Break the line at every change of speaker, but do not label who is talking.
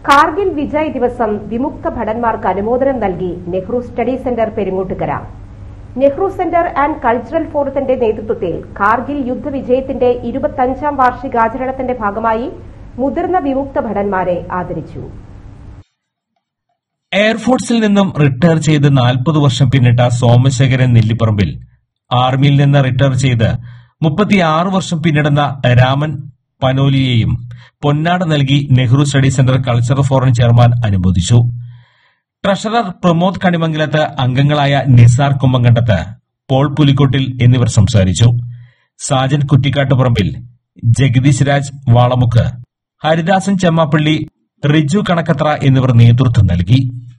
കാർഗിൽ വിജയ് ദിവസം വിമുക്ത ഭടന്മാർക്ക് അനുമോദനം നൽകി Nehru study centre Perungottukara Nehru centre and cultural ഫോറത്തിന്റെ നേതൃത്വത്തിൽ കാർഗിൽ യുദ്ധവിജയത്തിന്റെ ഇരുപത്തഞ്ചാം വാർഷികാചരണത്തിന്റെ ഭാഗമായി മുതിർന്ന വിമുക്ത ഭടന്മാരെ ആദരിച്ചു
എയർഫോഴ്സിൽ നിന്നും റിട്ടയർ ചെയ്ത് നാൽപ്പത് വർഷം പിന്നിട്ട സോമശേഖരൻ നെല്ലിപ്പറമ്പിൽ ആർമിയിൽ നിന്ന് റിട്ടയർ ചെയ്ത് മുപ്പത്തിയാറ് വർഷം പിന്നിടുന്ന രാമൻ പനോലിയെയും പൊന്നാട നൽകി Nehru study centre cultural forum chairman അനുമോദിച്ചു ട്രഷറർ പ്രമോദ് കണിമംഗലത്ത് അംഗങ്ങളായ നിസാർ കുമ്മങ്കണ്ടത്ത് പോൾ പുലിക്കോട്ടിൽ എന്നിവർ സംസാരിച്ചു സാജൻ കുറ്റിക്കാട്ടുപറമ്പിൽ ജഗദീശ് രാജ് വാളമുക്ക് ഹരിദാസൻ ചെമ്മാപ്പള്ളി റിജു കണക്കത്ര എന്നിവർ നേതൃത്വം നൽകി